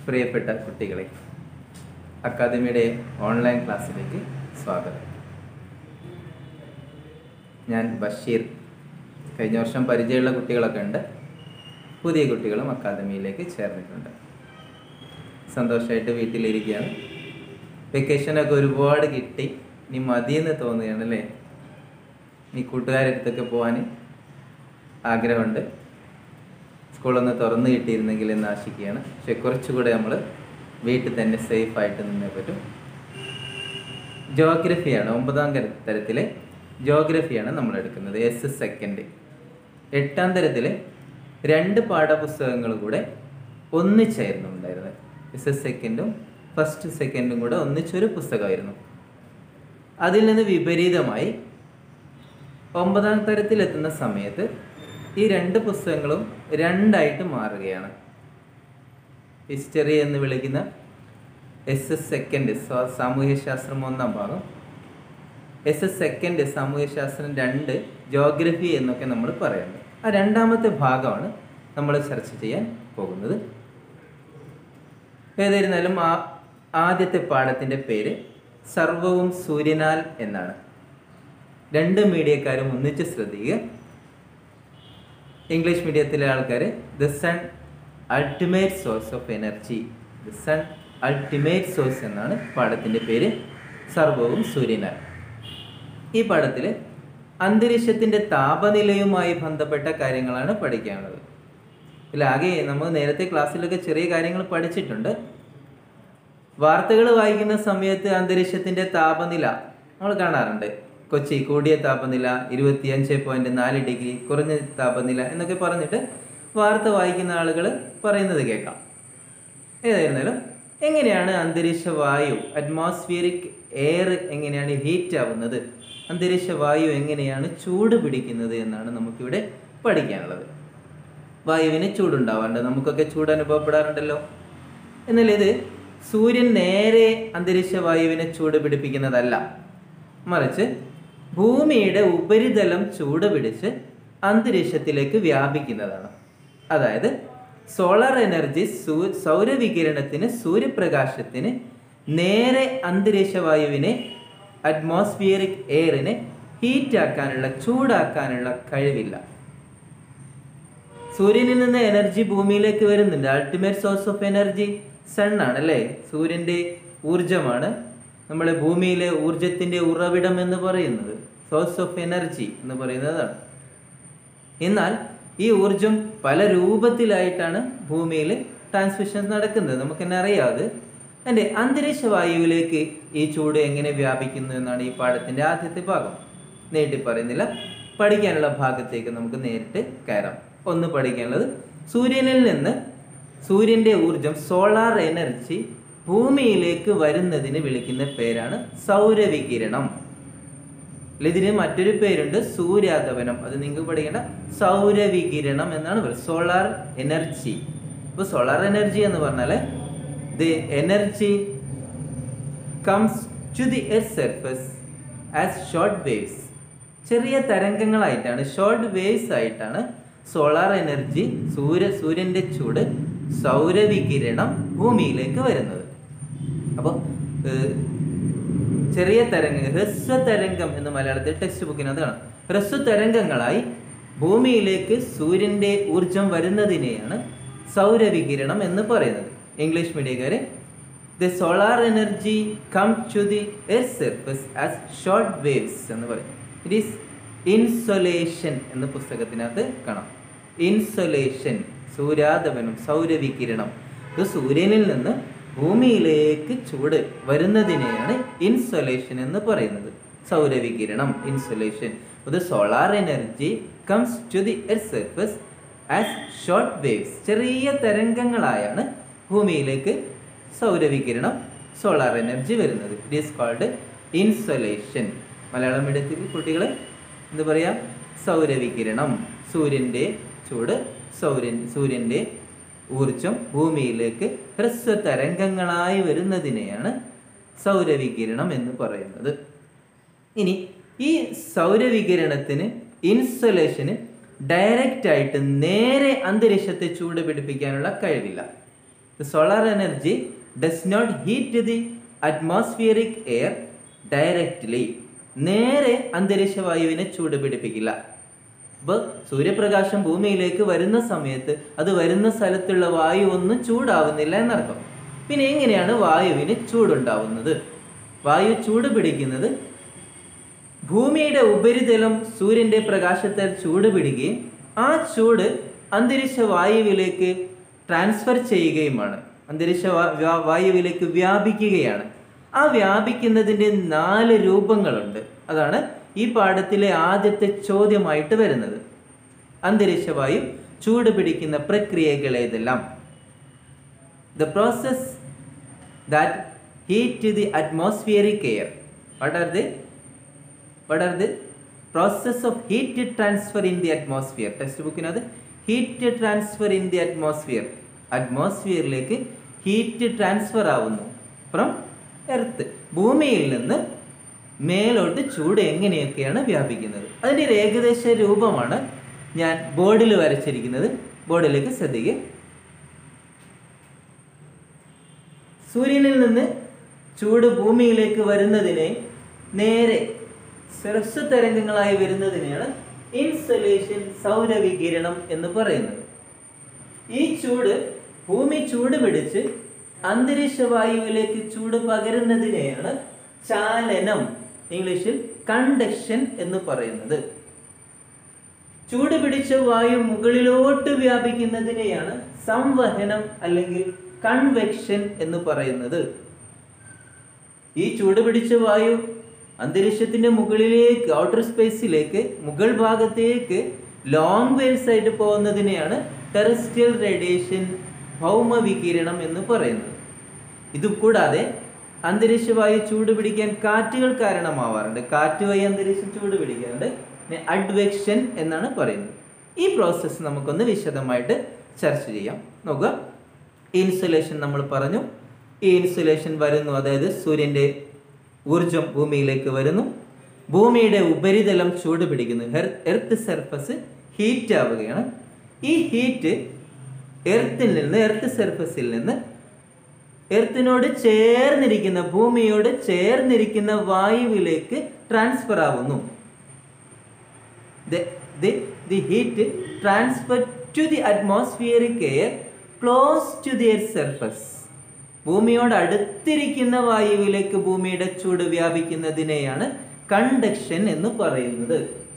പ്രിയപ്പെട്ട കുട്ടികളെ അക്കാദമിയുടെ ഓൺലൈൻ ക്ലാസ്സിലേക്ക് സ്വാഗതം ഞാൻ ബഷീർ കഴിഞ്ഞ വർഷം പരിചയമുള്ള കുട്ടികളൊക്കെ ഉണ്ട് പുതിയ കുട്ടികളും അക്കാദമിയിലേക്ക് ചേർന്നിട്ടുണ്ട് സന്തോഷമായിട്ട് വീട്ടിലിരിക്കുകയാണ് വെക്കേഷനൊക്കെ ഒരുപാട് കിട്ടി ഇനി മതിയെന്ന് തോന്നുകയാണ് അല്ലേ ഇനി കൂട്ടുകാരുടെ അടുത്തൊക്കെ പോകാൻ ആഗ്രഹമുണ്ട് സ്കൂളൊന്ന് തുറന്നു കിട്ടിയിരുന്നെങ്കിൽ എന്ന് ആശിക്കുകയാണ് പക്ഷെ കുറച്ചുകൂടെ നമ്മൾ വീട്ടിൽ തന്നെ സേഫ് ആയിട്ട് നിന്നേ പറ്റും ജോഗ്രഫിയാണ് ഒമ്പതാം തര- തരത്തിലെ ജോഗ്രഫിയാണ് നമ്മൾ എടുക്കുന്നത് എസ് സെക്കൻഡ് എട്ടാം തരത്തിലെ രണ്ട് പാഠപുസ്തകങ്ങൾ കൂടെ ഒന്നിച്ചായിരുന്നു ഉണ്ടായിരുന്നത് എസ് എസ് സെക്കൻഡും ഫസ്റ്റ് സെക്കൻഡും കൂടെ ഒന്നിച്ചൊരു പുസ്തകമായിരുന്നു അതിൽ നിന്ന് വിപരീതമായി ഒമ്പതാം തരത്തിലെത്തുന്ന സമയത്ത് ഈ രണ്ട് പുസ്തകങ്ങളും രണ്ടായിട്ട് മാറുകയാണ് ഹിസ്റ്ററി എന്ന് വിളിക്കുന്ന എസ് എസ് സെക്കൻഡ് സാമൂഹ്യശാസ്ത്രം ഒന്നാം ഭാഗം എസ് എസ് സെക്കൻഡ് സാമൂഹ്യശാസ്ത്രം രണ്ട് ജോഗ്രഫി എന്നൊക്കെ നമ്മൾ പറയുന്നത് ആ രണ്ടാമത്തെ ഭാഗമാണ് നമ്മൾ ചർച്ച ചെയ്യാൻ പോകുന്നത് ഏതായിരുന്നാലും ആ ആദ്യത്തെ പാഠത്തിൻ്റെ പേര് സർവവും സൂര്യനാൽ എന്നാണ് രണ്ട് മീഡിയക്കാരും ഒന്നിച്ച് ശ്രദ്ധിക്കുക ഇംഗ്ലീഷ് മീഡിയത്തിലെ ആൾക്കാർ the sun ultimate source of energy the sun ultimate source എന്നാണ് പാഠത്തിൻ്റെ പേര് സർവവും സൂര്യനാൽ ഈ പാഠത്തിൽ അന്തരീക്ഷത്തിൻ്റെ താപനിലയുമായി ബന്ധപ്പെട്ട കാര്യങ്ങളാണ് പഠിക്കാനുള്ളത് ഇതിലാകെ നമ്മൾ നേരത്തെ ക്ലാസ്സിലൊക്കെ ചെറിയ കാര്യങ്ങൾ പഠിച്ചിട്ടുണ്ട് വാർത്തകൾ വായിക്കുന്ന സമയത്ത് അന്തരീക്ഷത്തിൻ്റെ താപനില നമ്മൾ കാണാറുണ്ട് കൊച്ചി കൂടിയ താപനില ഇരുപത്തിയഞ്ച് പോയിന്റ് നാല് ഡിഗ്രി കുറഞ്ഞ താപനില എന്നൊക്കെ പറഞ്ഞിട്ട് വാർത്ത വായിക്കുന്ന ആളുകൾ പറയുന്നത് കേൾക്കാം ഏതായിരുന്നാലും എങ്ങനെയാണ് അന്തരീക്ഷ വായു അറ്റ്മോസ്ഫിയറിക് എയർ എങ്ങനെയാണ് ഹീറ്റ് ആവുന്നത് അന്തരീക്ഷ വായു എങ്ങനെയാണ് ചൂട് പിടിക്കുന്നത് എന്നാണ് നമുക്കിവിടെ പഠിക്കാനുള്ളത് വായുവിന് ചൂടുണ്ടാവാറുണ്ട് നമുക്കൊക്കെ ചൂട് അനുഭവപ്പെടാറുണ്ടല്ലോ എന്നാൽ ഇത് സൂര്യൻ നേരെ അന്തരീക്ഷ വായുവിനെ ചൂട് പിടിപ്പിക്കുന്നതല്ല മറിച്ച് ഭൂമിയുടെ ഉപരിതലം ചൂട് പിടിച്ച് അന്തരീക്ഷത്തിലേക്ക് വ്യാപിക്കുന്നതാണ് അതായത് സോളാർ എനർജി സൂ സൗരവികിരണത്തിന് സൂര്യപ്രകാശത്തിന് നേരെ അന്തരീക്ഷ വായുവിനെ അറ്റ്മോസ്ഫിയറിക് എയറിനെ ഹീറ്റ് ആക്കാനുള്ള ചൂടാക്കാനുള്ള കഴിവില്ല സൂര്യനിൽ നിന്ന് എനർജി ഭൂമിയിലേക്ക് വരുന്നുണ്ട് ultimate source of energy sun ആണ് അല്ലേ സൂര്യന്റെ ഊർജമാണ് നമ്മുടെ ഭൂമിയിലെ ഊർജത്തിന്റെ ഉറവിടം എന്ന് പറയുന്നത് സോഴ്സ് ഓഫ് എനർജി എന്ന് പറയുന്നതാണ് എന്നാൽ ഈ ഊർജം പല രൂപത്തിലായിട്ടാണ് ഭൂമിയിൽ ട്രാൻസ്മിഷൻ നടക്കുന്നത് നമുക്ക് തന്നെ അറിയാതെ എൻ്റെ അന്തരീക്ഷ വായുവിലേക്ക് ഈ ചൂട് എങ്ങനെ വ്യാപിക്കുന്നു എന്നാണ് ഈ പാഠത്തിന്റെ ആദ്യത്തെ ഭാഗം നീട്ടി പറയുന്നില്ല പഠിക്കാനുള്ള ഭാഗത്തേക്ക് നമുക്ക് നേരിട്ട് കയറാം ഒന്ന് പഠിക്കാനുള്ളത് സൂര്യനിൽ നിന്ന് സൂര്യന്റെ ഊർജം സോളാർ എനർജി ഭൂമിയിലേക്ക് വരുന്നതിന് വിളിക്കുന്ന പേരാണ് സൗരവികിരണം അല്ല, ഇതിന് മറ്റൊരു പേരുണ്ട് സൂര്യാതപനം അത് നിങ്ങൾക്ക് പഠിക്കേണ്ട സൗരവികിരണം എന്നാണ് പറയുന്നത് സോളാർ എനർജി ഇപ്പോൾ സോളാർ എനർജി എന്ന് പറഞ്ഞാൽ the energy comes to the earth surface as short waves ചെറിയ തരംഗങ്ങളായിട്ടാണ് ഷോർട്ട് വേവ്സ് ആയിട്ടാണ് സോളാർ എനർജി സൂര്യ സൂര്യൻ്റെ ചൂട് സൗരവികിരണം ഭൂമിയിലേക്ക് വരുന്നത് അപ്പോൾ ചെറിയ തരംഗങ്ങൾ ഹ്രസ്വ തരംഗം എന്ന് മലയാളത്തിൽ ടെക്സ്റ്റ് ബുക്കിനകത്ത് കാണാം ഹ്രസ്വ തരംഗങ്ങളായി ഭൂമിയിലേക്ക് സൂര്യന്റെ ഊർജം വരുന്നതിനെയാണ് സൗരവികിരണം എന്ന് പറയുന്നത് ഇംഗ്ലീഷ് മീഡിയക്കാര് the solar energy come to the earth surface as short waves എന്ന് പറയും ഇറ്റ് ഈസ് ഇൻസൊലേഷൻ എന്ന പുസ്തകത്തിനകത്ത് കാണാം ഇൻസൊലേഷൻ സൂര്യാതപനം സൗരവികിരണം ഇത് സൂര്യനിൽ നിന്ന് ഭൂമിയിലേക്ക് ചൂട് വരുന്നതിനെയാണ് ഇൻസൊലേഷൻ എന്ന് പറയുന്നത് സൗരവികിരണം ഇൻസുലേഷൻ ഇത് solar energy comes to the earth surface as short waves ചെറിയ തരംഗങ്ങളായാണ് ഭൂമിയിലേക്ക് സൗരവികിരണം സോളാർ എനർജി വരുന്നത് it is called insolation Malayalam മീഡിയത്തിൽ കുട്ടികൾ എന്ത് പറയാം സൗരവികിരണം സൂര്യൻ്റെ ചൂട് സൗര്യൻ സൂര്യൻ്റെ ഊർജം ഭൂമിയിലേക്ക് ഹ്രസ്വ തരംഗങ്ങളായി വരുന്നതിനെയാണ് സൗരവികിരണം എന്ന് പറയുന്നത് ഇനി ഈ സൗരവികിരണത്തിന് ഇൻസൊലേഷന് ഡയറക്റ്റ് ആയിട്ട് നേരെ അന്തരീക്ഷത്തെ ചൂട് പിടിപ്പിക്കാനുള്ള കഴിവില്ല The solar energy does not heat the atmospheric air directly. നേരെ അന്തരീക്ഷ വായുവിനെ ചൂട് പിടിപ്പിക്കില്ല അപ്പോൾ സൂര്യപ്രകാശം ഭൂമിയിലേക്ക് വരുന്ന സമയത്ത് അത് വരുന്ന സ്ഥലത്തുള്ള വായു ഒന്നും ചൂടാവുന്നില്ല എന്നർത്ഥം പിന്നെ എങ്ങനെയാണ് വായുവിന് ചൂടുണ്ടാവുന്നത് വായു ചൂട് പിടിക്കുന്നത് ഭൂമിയുടെ ഉപരിതലം സൂര്യന്റെ പ്രകാശത്താൽ ചൂട് പിടിക്കുകയും ആ ചൂട് അന്തരീക്ഷ വായുവിലേക്ക് ട്രാൻസ്ഫർ ചെയ്യുകയുമാണ് അന്തരീക്ഷ വാ- വ്യാ- വായുവിലേക്ക് വ്യാപിക്കുകയാണ് ആ വ്യാപിക്കുന്നതിൻ്റെ നാല് രൂപങ്ങളുണ്ട് അതാണ് ഈ പാഠത്തിലെ ആദ്യത്തെ ചോദ്യമായിട്ട് വരുന്നത് അന്തരീക്ഷ വായു ചൂട് പിടിക്കുന്ന പ്രക്രിയകൾ ഏതെല്ലാം the process that heat the atmospheric air what are they what are the process of heat transfer in the atmosphere text ബുക്കിനകത്ത് heat transfer in the atmosphere അറ്റ്മോസ്ഫിയറിലേക്ക് ഹീറ്റ് ട്രാൻസ്ഫർ ആവുന്നു ഫ്രം എർത്ത് ഭൂമിയിൽ നിന്ന് മേലോട്ട് ചൂട് എങ്ങനെയൊക്കെയാണ് വ്യാപിക്കുന്നത് അതിൻ്റെ ഒരു ഏകദേശ രൂപമാണ് ഞാൻ ബോർഡിൽ വരച്ചിരിക്കുന്നത് ബോർഡിലേക്ക് ശ്രദ്ധിക്കുക സൂര്യനിൽ നിന്ന് ചൂട് ഭൂമിയിലേക്ക് വരുന്നതിനെ നേരെ സരസ്വ തരംഗങ്ങളായി വരുന്നതിനെയാണ് ഇൻസൊലേഷൻ സൗരവികിരണം എന്ന് പറയുന്നത് ഈ ചൂട് ഭൂമി ചൂട് പിടിച്ച് അന്തരീക്ഷ വായുവിലേക്ക് ചൂട് പകരുന്നതിനെയാണ് ചാലനം ഇംഗ്ലീഷിൽ കണ്ടക്ഷൻ എന്ന് പറയുന്നത് ചൂട് പിടിച്ച വായു മുകളിലോട്ട് വ്യാപിക്കുന്നതിനെയാണ് സംവഹനം അല്ലെങ്കിൽ കൺവെക്ഷൻ എന്ന് പറയുന്നത് ഈ ചൂട് പിടിച്ച വായു അന്തരീക്ഷത്തിന്റെ മുകളിലേക്ക് ഔട്ടർ സ്പേസിലേക്ക് മുകൾ ഭാഗത്തേക്ക് ലോങ് വേവ്സ് ആയിട്ട് പോകുന്നതിനെയാണ് ടെറസ്ട്രിയൽ റേഡിയേഷൻ ഭൗമവികിരണം എന്ന് പറയുന്നത് ഇത് കൂടാതെ അന്തരീക്ഷ വായു ചൂട് പിടിക്കാൻ കാറ്റുകൾ കാരണമാവാറുണ്ട് കാറ്റ് വഴി അന്തരീക്ഷം ചൂട് പിടിക്കാറുണ്ട് അഡ്വെക്ഷൻ എന്നാണ് പറയുന്നത് ഈ പ്രോസസ്സ് നമുക്കൊന്ന് വിശദമായിട്ട് ചർച്ച ചെയ്യാം നോക്കുക ഇൻസുലേഷൻ നമ്മൾ പറഞ്ഞു ഈ ഇൻസുലേഷൻ വരുന്നു അതായത് സൂര്യൻ്റെ ഊർജം ഭൂമിയിലേക്ക് വരുന്നു ഭൂമിയുടെ ഉപരിതലം ചൂട് പിടിക്കുന്നു എർത്ത് സർഫസ് ഹീറ്റ് ആവുകയാണ് ഈ ഹീറ്റ് എർത്തിൽ നിന്ന് എർത്ത് സർഫസിൽ നിന്ന് എർത്തിനോട് ചേർന്നിരിക്കുന്ന ഭൂമിയോട് ചേർന്നിരിക്കുന്ന വായുവിലേക്ക് ട്രാൻസ്ഫർ ആവുന്നു the, the, the heat transferred to the atmospheric air close to the earth's surface ഭൂമിയോട് അടുത്തിരിക്കുന്ന വായുവിലേക്ക് ഭൂമിയുടെ ചൂട് വ്യാപിക്കുന്നതിനെയാണ് കണ്ടക്ഷൻ എന്ന് പറയുന്നത്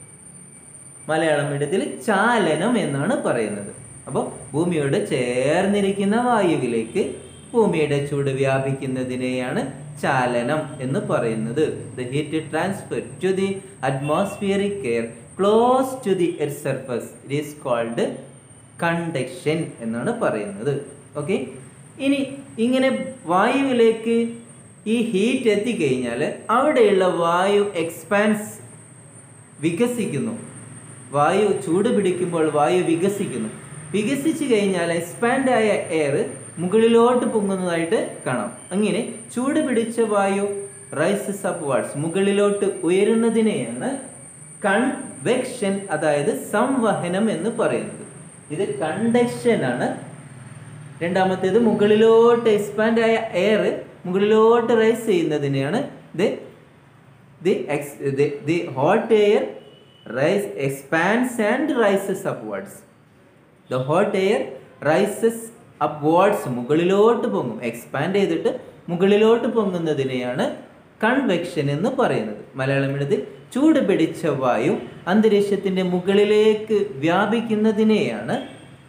മലയാളം മീഡിയത്തിൽ ചാലനം എന്നാണ് പറയുന്നത് അപ്പോൾ ഭൂമിയോട് ചേർന്നിരിക്കുന്ന വായുവിലേക്ക് ഭൂമിയുടെ ചൂട് വ്യാപിക്കുന്നതിനെയാണ് ചാലനം എന്ന് പറയുന്നത് the heat transfer to the atmospheric air close to the earth surface it is called conduction എന്നാണ് പറയുന്നത് ഓക്കെ ഇനി ഇങ്ങനെ വായുവിലേക്ക് ഈ ഹീറ്റ് എത്തിക്കഴിഞ്ഞാൽ അവിടെയുള്ള വായു എക്സ്പാൻസ് വികസിക്കുന്നു വായു ചൂട് പിടിക്കുമ്പോൾ വായു വികസിക്കുന്നു വികസിച്ചു കഴിഞ്ഞാൽ എക്സ്പാൻഡ് ആയ എയർ മുകളിലോട്ട് പൊങ്ങുന്നതായിട്ട് കാണാം അങ്ങനെ ചൂട് പിടിച്ച വായു റൈസസ് അപ്വാർഡ്സ് മുകളിലോട്ട് ഉയരുന്നതിനെയാണ് കൺവെക്ഷൻ അതായത് സംവഹനം എന്ന് പറയുന്നത് ഇത് കണ്ടക്ഷൻ ആണ് രണ്ടാമത്തേത് മുകളിലോട്ട് എക്സ്പാൻഡ് ആയ എയർ മുകളിലോട്ട് റൈസ് ചെയ്യുന്നതിനെയാണ് ഇത് the ex the, the hot air rise expands and rises upwards the hot air rises upwards മുകളിലോട്ട് പൊങ്ങും എക്സ്പാൻഡ് ചെയ്തിട്ട് മുകളിലോട്ട് പൊങ്ങുന്നതിനെയാണ് കൺവെക്ഷൻ എന്ന് പറയുന്നത് മലയാളം എഴുതി ചൂട് പിടിച്ച വായു അന്തരീക്ഷത്തിന്റെ മുകളിലേക്ക് വ്യാപിക്കുന്നതിനെയാണ്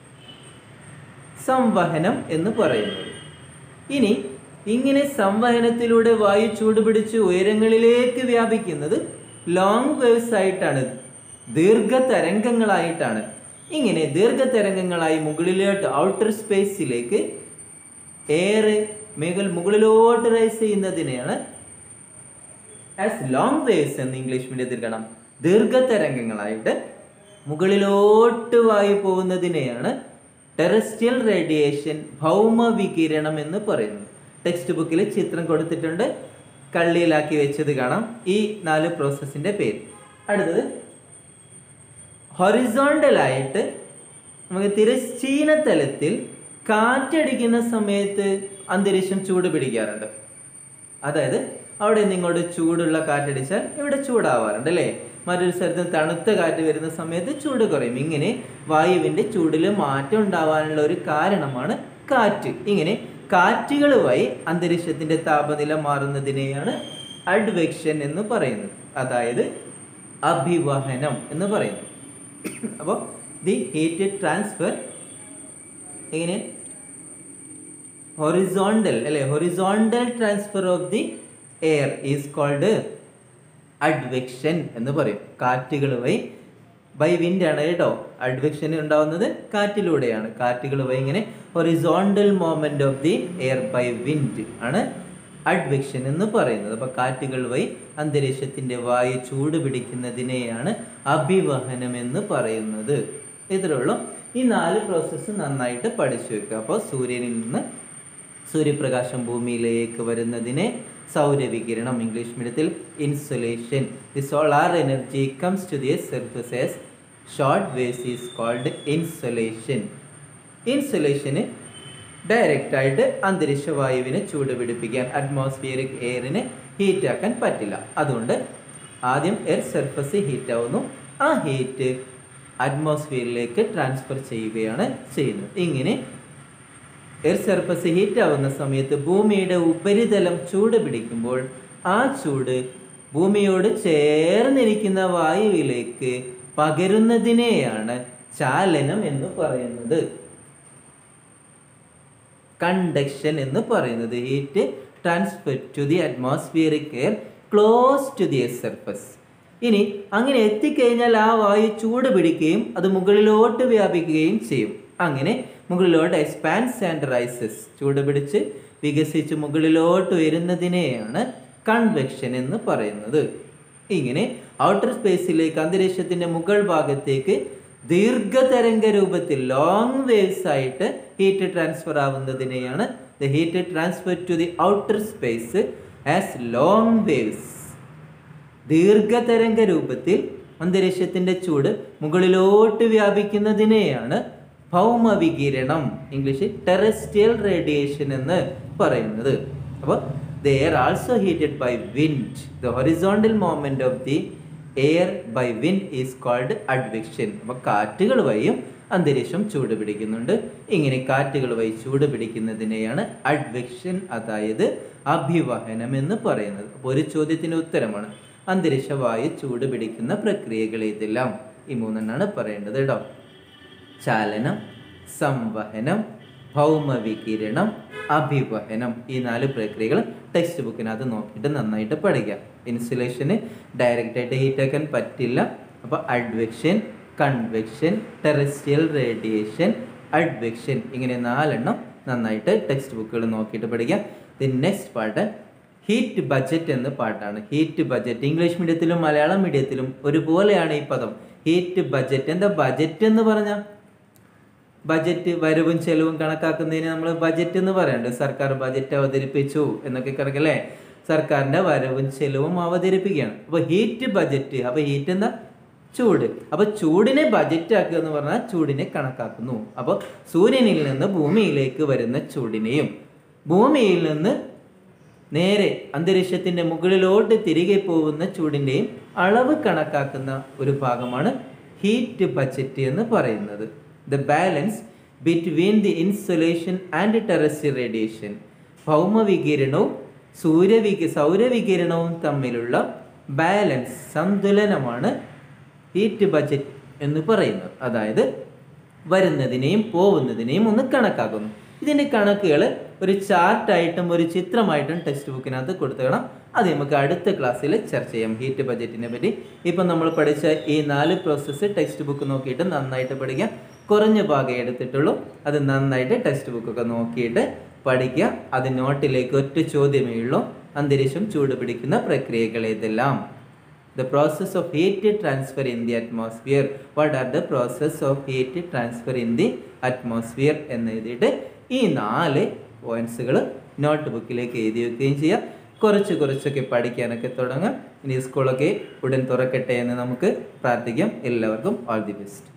സംവഹനം എന്ന് പറയുന്നത് ഇനി ഇങ്ങനെ സംവഹനത്തിലൂടെ വായു ചൂടുപിടിച്ച് ഉയരങ്ങളിലേക്ക് വ്യാപിക്കുന്നത് ലോങ് വേവ്സ് ആയിട്ടാണ് ദീർഘതരംഗങ്ങളായിട്ടാണ് ഇങ്ങനെ ദീർഘതരംഗങ്ങളായി മുകളിലോട്ട് ഔട്ടർ സ്പേസിലേക്ക് എയർ മേഘൽ മുകളിലോട്ട് റൈസ് ചെയ്യുന്നതിനെയാണ് ആസ് ലോങ് വേവ്സ് എന്ന് ഇംഗ്ലീഷ് മീഡിയത്തിൽ കാണാം ദീർഘതരംഗങ്ങളായിട്ട് മുകളിലോട്ട് വായു പോകുന്നതിനെയാണ് ടെറസ്ട്രിയൽ റേഡിയേഷൻ ഭൗമവികിരണം എന്ന് പറയുന്നത് ടെക്സ്റ്റ് ബുക്കിൽ ചിത്രം കൊടുത്തിട്ടുണ്ട് കള്ളിയിലാക്കി വെച്ചത് കാണാം ഈ നാല് പ്രോസസ്സിന്റെ പേര് അടുത്തത് ഹൊറിസോണ്ടലായിട്ട് നമുക്ക് തിരശ്ചീന തലത്തിൽ കാറ്റടിക്കുന്ന സമയത്ത് അന്തരീക്ഷം ചൂട് പിടിക്കാറുണ്ട് അതായത് അവിടെ നിന്ന് ഇങ്ങോട്ട് ചൂടുള്ള കാറ്റടിച്ചാൽ ഇവിടെ ചൂടാവാറുണ്ട് അല്ലേ മറ്റൊരു സ്ഥലത്ത് തണുത്ത കാറ്റ് വരുന്ന സമയത്ത് ചൂട് കുറയും ഇങ്ങനെ വായുവിൻ്റെ ചൂടിൽ മാറ്റം ഉണ്ടാവാനുള്ള ഒരു കാരണമാണ് കാറ്റ് ഇങ്ങനെ കാറ്റുകൾ വഴി അന്തരീക്ഷത്തിൻ്റെ താപനില മാറുന്നതിനെയാണ് അഡ്വെക്ഷൻ എന്ന് പറയുന്നത് അതായത് അഭിവഹനം എന്ന് പറയുന്നു അപ്പോൾ ദി ഹീറ്റ് ട്രാൻസ്ഫർ എങ്ങനെ ഹൊറിസോണ്ടൽ അല്ലെ horizontal transfer of the air is called advection എന്ന് പറയും കാറ്റുകൾ വഴി ബൈ വിൻഡ് ആണ് കേട്ടോ അഡ്വെക്ഷൻ ഉണ്ടാവുന്നത് കാറ്റിലൂടെയാണ് കാറ്റുകൾ വഴി ഇങ്ങനെ horizontal moment of the air by wind ആണ് അഡ്വെക്ഷൻ എന്ന് പറയുന്നത് അപ്പോൾ കാറ്റുകൾ വഴി അന്തരീക്ഷത്തിൻ്റെ വായു ചൂട് പിടിക്കുന്നതിനെയാണ് അഭിവഹനം എന്ന് പറയുന്നത് ഇത്രേ ഉള്ളൂ ഈ നാല് പ്രോസസ്സ് നന്നായിട്ട് പഠിച്ചു വെക്കുക അപ്പോൾ സൂര്യനിൽ നിന്ന് സൂര്യപ്രകാശം ഭൂമിയിലേക്ക് വരുന്നതിനെ സൗരവികിരണം ഇംഗ്ലീഷ് മീഡിയത്തിൽ insulation the solar energy comes to the surfaces short waves is called insulation ഇൻസുലേഷന് ഡയറക്റ്റായിട്ട് അന്തരീക്ഷ വായുവിനെ ചൂട് പിടിപ്പിക്കാൻ അറ്റ്മോസ്ഫിയറിക് എയറിനെ ഹീറ്റ് ആക്കാൻ പറ്റില്ല അതുകൊണ്ട് ആദ്യം എയർ സർഫസ് ഹീറ്റ് ആവുന്നു ആ ഹീറ്റ് അറ്റ്മോസ്ഫിയറിലേക്ക് ട്രാൻസ്ഫർ ചെയ്യുകയാണ് ചെയ്യുന്നത് ഇങ്ങനെ എയർ സർഫസ് ഹീറ്റ് ആവുന്ന സമയത്ത് ഭൂമിയുടെ ഉപരിതലം ചൂട് പിടിക്കുമ്പോൾ ആ ചൂട് ഭൂമിയോട് ചേർന്നിരിക്കുന്ന വായുവിലേക്ക് പകരുന്നതിനെയാണ് ചാലനം എന്ന് പറയുന്നത് കണ്ടക്ഷൻ എന്ന് പറയുന്നത് heat transfer to the atmospheric air close to the surface ഇനി അങ്ങനെ എത്തിക്കഴിഞ്ഞാൽ ആ വായു ചൂട് പിടിക്കുകയും അത് മുകളിലോട്ട് വ്യാപിക്കുകയും ചെയ്യും അങ്ങനെ മുകളിലോട്ട് എക്സ്പാൻസ് ആൻഡ് റൈസസ് ചൂട് പിടിച്ച് വികസിച്ച് മുകളിലോട്ട് വരുന്നതിനെയാണ് കൺവെക്ഷൻ എന്ന് പറയുന്നത് ഇങ്ങനെ ഔട്ടർ സ്പേസിലേക്ക് അന്തരീക്ഷത്തിന്റെ മുകൾ ഭാഗത്തേക്ക് ദീർഘതരംഗ രൂപത്തിൽ ലോങ് വേവ്സ് ആയിട്ട് ഹീറ്റ് ട്രാൻസ്ഫർ ആവുന്നതിനെയാണ് the heat transfer to the outer space as long waves ദീർഘതരംഗ രൂപത്തിൽ അന്തരീക്ഷത്തിന്റെ ചൂട് മുകളിലോട്ട് വ്യാപിക്കുന്നതിനെയാണ് ഭൗമവികിരണം ഇംഗ്ലീഷിൽ ടെറസ്ട്രിയൽ റേഡിയേഷൻ എന്ന് പറയുന്നത് അപ്പോൾ the air also heated by wind the horizontal moment of the air by wind is called advection അപ്പോൾ കാറ്റുകൾ വഴിയും അന്തരീക്ഷം ചൂട് പിടിക്കുന്നുണ്ട് ഇങ്ങനെ കാറ്റുകൾ വഴി ചൂട് പിടിക്കുന്നതിനെയാണ് അഡ്വിക്ഷൻ അതായത് അഭിവഹനം എന്ന് പറയുന്നത് അപ്പോൾ ഒരു ചോദ്യത്തിന് ഉത്തരമാണ് അന്തരീക്ഷ വായു ചൂട് പിടിക്കുന്ന പ്രക്രിയകൾ ഇതെല്ലാം ഈ മൂന്നെണ്ണാണ് പറയേണ്ടത് കേട്ടോ ചാലനം സംവഹനം ഭൗമവികിരണം അഭിവഹനം ഈ നാല് പ്രക്രിയകൾ ടെക്സ്റ്റ് ബുക്കിനകത്ത് നോക്കിയിട്ട് നന്നായിട്ട് പഠിക്കാം ഇൻസുലേഷന് ഡയറക്റ്റ് ആയിട്ട് ഹീറ്റ് ആക്കാൻ പറ്റില്ല അപ്പോൾ advection convection terrestrial radiation advection ഇങ്ങനെ നാലെണ്ണം നന്നായിട്ട് ടെക്സ്റ്റ് ബുക്കുകൾ നോക്കിയിട്ട് പഠിക്കാം the next part heat budget എന്ന പാട്ടാണ് ഹീറ്റ് ബജറ്റ് ഇംഗ്ലീഷ് മീഡിയത്തിലും മലയാളം മീഡിയത്തിലും ഒരുപോലെയാണ് ഈ പദം ഹീറ്റ് ബജറ്റ് എന്താ ബജറ്റ് എന്ന് പറഞ്ഞാൽ ബജറ്റ് വരവും ചെലവും കണക്കാക്കുന്നതിന് നമ്മൾ ബജറ്റ് എന്ന് പറയുന്നുണ്ട് സർക്കാർ ബജറ്റ് അവതരിപ്പിച്ചു എന്നൊക്കെ കിടക്കല്ലേ സർക്കാരിന്റെ വരവും ചെലവും അവതരിപ്പിക്കുകയാണ് അപ്പോൾ ഹീറ്റ് ബജറ്റ് അപ്പോൾ ഹീറ്റ് എന്താ ചൂട് അപ്പോൾ ചൂടിനെ ബജറ്റ് ആക്കുക എന്ന് പറഞ്ഞാൽ ചൂടിനെ കണക്കാക്കുന്നു അപ്പോൾ സൂര്യനിൽ നിന്ന് ഭൂമിയിലേക്ക് വരുന്ന ചൂടിനെയും ഭൂമിയിൽ നിന്ന് നേരെ അന്തരീക്ഷത്തിന്റെ മുകളിലോട്ട് തിരികെ പോകുന്ന ചൂടിന്റെയും അളവ് കണക്കാക്കുന്ന ഒരു ഭാഗമാണ് ഹീറ്റ് ബജറ്റ് എന്ന് പറയുന്നത് the balance between the insulation and terrestrial radiation ഭൗമവികിരണവും സൂര്യവികി സൗരവികിരണവും തമ്മിലുള്ള ബാലൻസ് സന്തുലനമാണ് ഹീറ്റ് ബജറ്റ് എന്ന് പറയുന്നത് അതായത് വരുന്നതിനെയും പോകുന്നതിനെയും ഒന്ന് കണക്കാക്കുന്നു ഇതിൻ്റെ കണക്കുകൾ ഒരു ചാർട്ടായിട്ടും ഒരു ചിത്രമായിട്ടും ടെക്സ്റ്റ് ബുക്കിനകത്ത് കൊടുത്തേക്കണം അത് നമുക്ക് അടുത്ത ക്ലാസ്സിൽ ചർച്ച ചെയ്യാം ഹീറ്റ് ബജറ്റിനെ പറ്റി ഇപ്പം നമ്മൾ പഠിച്ച ഈ നാല് പ്രോസസ്സ് ടെക്സ്റ്റ് ബുക്ക് നോക്കിയിട്ട് നന്നായിട്ട് പഠിക്കാം കുറഞ്ഞ ഭാഗം എടുത്തിട്ടുള്ളൂ അത് നന്നായിട്ട് ടെക്സ്റ്റ് ബുക്കൊക്കെ നോക്കിയിട്ട് പഠിക്കുക അത് നോട്ടിലേക്ക് ഒറ്റ ചോദ്യമേ ഉള്ളൂ അന്തരീക്ഷം ചൂട് പിടിക്കുന്ന പ്രക്രിയകൾ ഇതെല്ലാം the process of heat transfer in the atmosphere what are the process of heat transfer in the atmosphere എന്ന് എഴുതിയിട്ട് ഈ നാല് പോയിന്റ്സുകൾ നോട്ട് ബുക്കിലേക്ക് എഴുതി വെക്കുകയും ചെയ്യുക കുറച്ച് കുറച്ചൊക്കെ പഠിക്കാനൊക്കെ തുടങ്ങാം ഇനി സ്കൂളൊക്കെ ഉടൻ തുറക്കട്ടെ എന്ന് നമുക്ക് പ്രാർത്ഥിക്കാം എല്ലാവർക്കും ഓൾ ദി ബെസ്റ്റ്